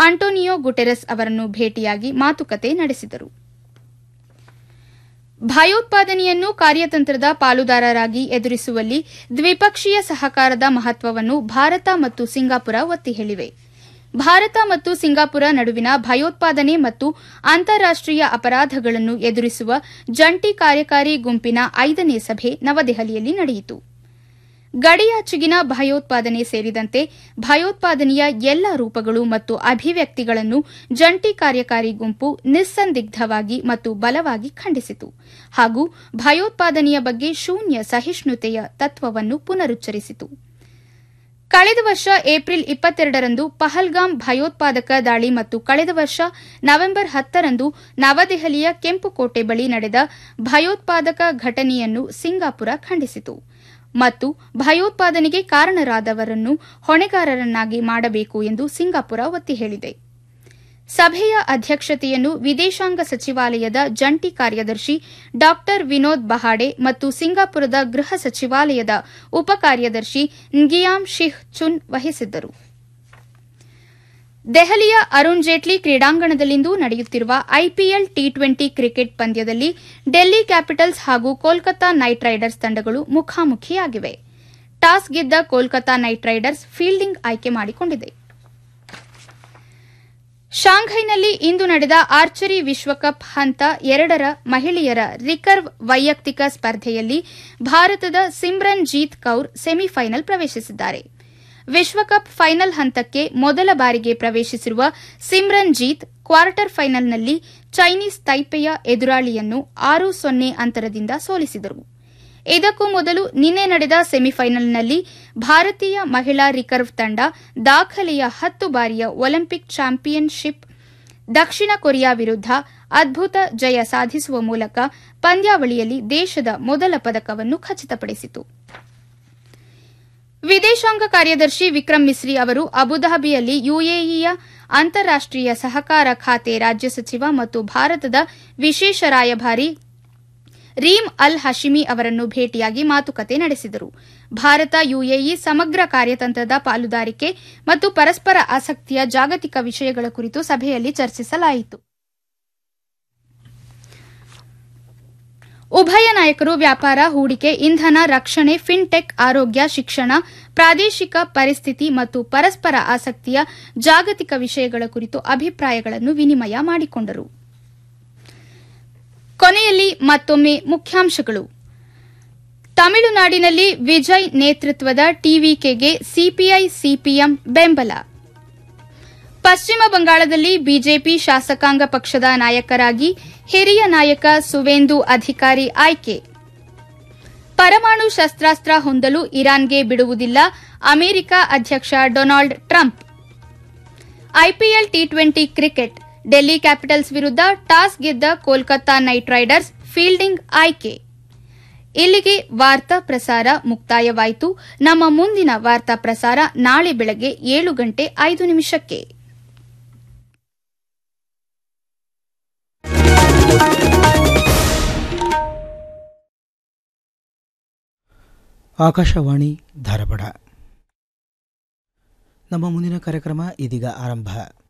Antonio Guterres ಅವರನ್ನು ಭೇಟಿಯಾಗಿ ಮಾತುಕತೆ ನಡೆಸಿದರು ಭಯೋತ್ಪಾದನೆಯನ್ನು ಕಾರ್ಯತಂತ್ರದ ಪಾಲುದಾರರಾಗಿ ಎದುರಿಸುವಲ್ಲಿ ದ್ವಿಪಕ್ಷೀಯ ಸಹಕಾರದ ಮಹತ್ವವನ್ನು ಭಾರತ ಮತ್ತು ಸಿಂಗಾಪುರ ಒತ್ತಿ ಹೇಳಿವೆ ಭಾರತ ಮತ್ತು ಸಿಂಗಾಪುರ ನಡುವಿನ ಭಯೋತ್ಪಾದನೆ ಮತ್ತು ಅಂತಾರಾಷ್ಟೀಯ ಅಪರಾಧಗಳನ್ನು ಎದುರಿಸುವ ಜಂಟಿ ಕಾರ್ಯಕಾರಿ ಗುಂಪಿನ ಐದನೇ ಸಭೆ ನವದೆಹಲಿಯಲ್ಲಿ ನಡೆಯಿತು ಗಡಿಯಾಚೆಗಿನ ಭಯೋತ್ಪಾದನೆ ಸೇರಿದಂತೆ ಭಯೋತ್ಪಾದನೆಯ ಎಲ್ಲ ರೂಪಗಳು ಮತ್ತು ಅಭಿವ್ಯಕ್ತಿಗಳನ್ನು ಜಂಟಿ ಕಾರ್ಯಕಾರಿ ಗುಂಪು ನಿಸ್ಸಂದಿಗ್ಧವಾಗಿ ಮತ್ತು ಬಲವಾಗಿ ಖಂಡಿಸಿತು ಹಾಗೂ ಭಯೋತ್ಪಾದನೆಯ ಬಗ್ಗೆ ಶೂನ್ಯ ಸಹಿಷ್ಣುತೆಯ ತತ್ವವನ್ನು ಪುನರುಚ್ಚರಿಸಿತು ಕಳೆದ ವರ್ಷ ಏಪ್ರಿಲ್ ಇಪ್ಪತ್ತೆರಡರಂದು ಪಹಲ್ಗಾಮ್ ಭಯೋತ್ಪಾದಕ ದಾಳಿ ಮತ್ತು ಕಳೆದ ವರ್ಷ ನವೆಂಬರ್ ಹತ್ತರಂದು ನವದೆಹಲಿಯ ಕೆಂಪುಕೋಟೆ ಬಳಿ ನಡೆದ ಭಯೋತ್ಪಾದಕ ಘಟನೆಯನ್ನು ಸಿಂಗಾಪುರ ಖಂಡಿಸಿತು ಮತ್ತು ಭಯೋತ್ಪಾದನೆಗೆ ಕಾರಣರಾದವರನ್ನು ಹೊಣೆಗಾರರನ್ನಾಗಿ ಮಾಡಬೇಕು ಎಂದು ಸಿಂಗಾಪುರ ಒತ್ತಿ ಹೇಳಿದೆ ಸಭೆಯ ಅಧ್ಯಕ್ಷತೆಯನ್ನು ವಿದೇಶಾಂಗ ಸಚಿವಾಲಯದ ಜಂಟಿ ಕಾರ್ಯದರ್ಶಿ ಡಾ ವಿನೋದ್ ಬಹಾಡೆ ಮತ್ತು ಸಿಂಗಾಪುರದ ಗೃಹ ಸಚಿವಾಲಯದ ಉಪಕಾರ್ಯದರ್ಶಿ ನ್ಗಿಯಾಮ್ ಶಿಹ್ ಚುನ್ ವಹಿಸಿದ್ದರು ದೆಹಲಿಯ ಅರುಣ್ ಜೇಟ್ಲಿ ಕ್ರೀಡಾಂಗಣದಲ್ಲಿಂದು ನಡೆಯುತ್ತಿರುವ ಐಪಿಎಲ್ ಟಿ ಟ್ವೆಂಟಿ ಕ್ರಿಕೆಟ್ ಪಂದ್ಯದಲ್ಲಿ ಡೆಲ್ಲಿ ಕ್ಯಾಪಿಟಲ್ಸ್ ಹಾಗೂ ಕೋಲ್ಕತಾ ನೈಟ್ ರೈಡರ್ಸ್ ತಂಡಗಳು ಮುಖಾಮುಖಿಯಾಗಿವೆ ಟಾಸ್ ಗೆದ್ದ ಕೋಲ್ಕತಾ ನೈಟ್ ರೈಡರ್ಸ್ ಫೀಲ್ಡಿಂಗ್ ಆಯ್ಕೆ ಮಾಡಿಕೊಂಡಿದೆ ಶಾಂಘೈನಲ್ಲಿ ಇಂದು ನಡೆದ ಆರ್ಚರಿ ವಿಶ್ವಕಪ್ ಹಂತ ಎರಡರ ಮಹಿಳೆಯರ ರಿಕರ್ವ್ ವೈಯಕ್ತಿಕ ಸ್ಪರ್ಧೆಯಲ್ಲಿ ಭಾರತದ ಸಿಮ್ರನ್ ಜೀತ್ ಕೌರ್ ಸೆಮಿಫೈನಲ್ ಪ್ರವೇಶಿಸಿದ್ದಾರೆ ವಿಶ್ವಕಪ್ ಫೈನಲ್ ಹಂತಕ್ಕೆ ಮೊದಲ ಬಾರಿಗೆ ಪ್ರವೇಶಿಸಿರುವ ಸಿಮ್ರನ್ ಜೀತ್ ಕ್ವಾರ್ಟರ್ ಫೈನಲ್ನಲ್ಲಿ ಚೈನೀಸ್ ತೈಪೆಯ ಎದುರಾಳಿಯನ್ನು ಆರು ಸೊನ್ನೆ ಅಂತರದಿಂದ ಸೋಲಿಸಿದರು ಇದಕ್ಕೂ ಮೊದಲು ನಿನ್ನೆ ನಡೆದ ಸೆಮಿಫೈನಲ್ನಲ್ಲಿ ಭಾರತೀಯ ಮಹಿಳಾ ರಿಕರ್ವ್ ತಂಡ ದಾಖಲೆಯ ಹತ್ತು ಬಾರಿಯ ಒಲಿಂಪಿಕ್ ಚಾಂಪಿಯನ್ಶಿಪ್ ದಕ್ಷಿಣ ಕೊರಿಯಾ ವಿರುದ್ಧ ಅದ್ಭುತ ಜಯ ಸಾಧಿಸುವ ಮೂಲಕ ಪಂದ್ಯಾವಳಿಯಲ್ಲಿ ದೇಶದ ಮೊದಲ ಪದಕವನ್ನು ಖಚಿತಪಡಿಸಿತು ವಿದೇಶಾಂಗ ಕಾರ್ಯದರ್ಶಿ ವಿಕ್ರಮ್ ಮಿಸ್ರಿ ಅವರು ಅಬುಧಾಬಿಯಲ್ಲಿ ಯುಎಇಯ ಅಂತಾರಾಷ್ಟೀಯ ಸಹಕಾರ ಖಾತೆ ರಾಜ್ಯ ಸಚಿವ ಮತ್ತು ಭಾರತದ ವಿಶೇಷ ರಾಯಭಾರಿ ರೀಮ್ ಅಲ್ ಹಶಿಮಿ ಅವರನ್ನು ಭೇಟಿಯಾಗಿ ಮಾತುಕತೆ ನಡೆಸಿದರು ಭಾರತ ಯುಎಇ ಸಮಗ್ರ ಕಾರ್ಯತಂತ್ರದ ಪಾಲುದಾರಿಕೆ ಮತ್ತು ಪರಸ್ಪರ ಆಸಕ್ತಿಯ ಜಾಗತಿಕ ವಿಷಯಗಳ ಕುರಿತು ಸಭೆಯಲ್ಲಿ ಚರ್ಚಿಸಲಾಯಿತು ಉಭಯ ನಾಯಕರು ವ್ಯಾಪಾರ ಹೂಡಿಕೆ ಇಂಧನ ರಕ್ಷಣೆ ಫಿನ್ಟೆಕ್ ಆರೋಗ್ಯ ಶಿಕ್ಷಣ ಪ್ರಾದೇಶಿಕ ಪರಿಸ್ಥಿತಿ ಮತ್ತು ಪರಸ್ಪರ ಆಸಕ್ತಿಯ ಜಾಗತಿಕ ವಿಷಯಗಳ ಕುರಿತು ಅಭಿಪ್ರಾಯಗಳನ್ನು ವಿನಿಮಯ ಮಾಡಿಕೊಂಡರು ಕೊನೆಯಲ್ಲಿ ಮತ್ತೊಮ್ಮೆ ಮುಖ್ಯಾಂಶಗಳು ತಮಿಳುನಾಡಿನಲ್ಲಿ ವಿಜಯ್ ನೇತೃತ್ವದ ಟಿವಿಕೆಗೆ ಸಿಪಿಐ ಸಿಪಿಎಂ ಬೆಂಬಲ ಪಶ್ಚಿಮ ಬಂಗಾಳದಲ್ಲಿ ಬಿಜೆಪಿ ಶಾಸಕಾಂಗ ಪಕ್ಷದ ನಾಯಕರಾಗಿ ಹಿರಿಯ ನಾಯಕ ಸುವೇಂದು ಅಧಿಕಾರಿ ಆಯ್ಕೆ ಪರಮಾಣು ಶಸ್ತ್ರಾಸ್ತ್ರ ಹೊಂದಲು ಇರಾನ್ಗೆ ಬಿಡುವುದಿಲ್ಲ ಅಮೆರಿಕ ಅಧ್ಯಕ್ಷ Donald Trump IPL T twenty cricket Delhi Capitals ವಿರುದ್ಧ ಟಾಸ್ ಗೆದ್ದ ಕೋಲ್ಕತಾ ನೈಟ್ ರೈಡರ್ಸ್ ಫೀಲ್ಡಿಂಗ್ ಆಯ್ಕೆ ಇಲ್ಲಿಗೆ ವಾರ್ತಾ ಪ್ರಸಾರ ಮುಕ್ತಾಯವಾಯಿತು ನಮ್ಮ ಮುಂದಿನ ವಾರ್ತಾ ಪ್ರಸಾರ ನಾಳೆ ಬೆಳಗ್ಗೆ ಏಳು ಗಂಟೆ ಐದು ನಿಮಿಷಕ್ಕೆ ಆಕಾಶವಾಣಿ ಧಾರವಾಡ ನಮ್ಮ ಮುಂದಿನ ಕಾರ್ಯಕ್ರಮ ಇದೀಗ ಆರಂಭ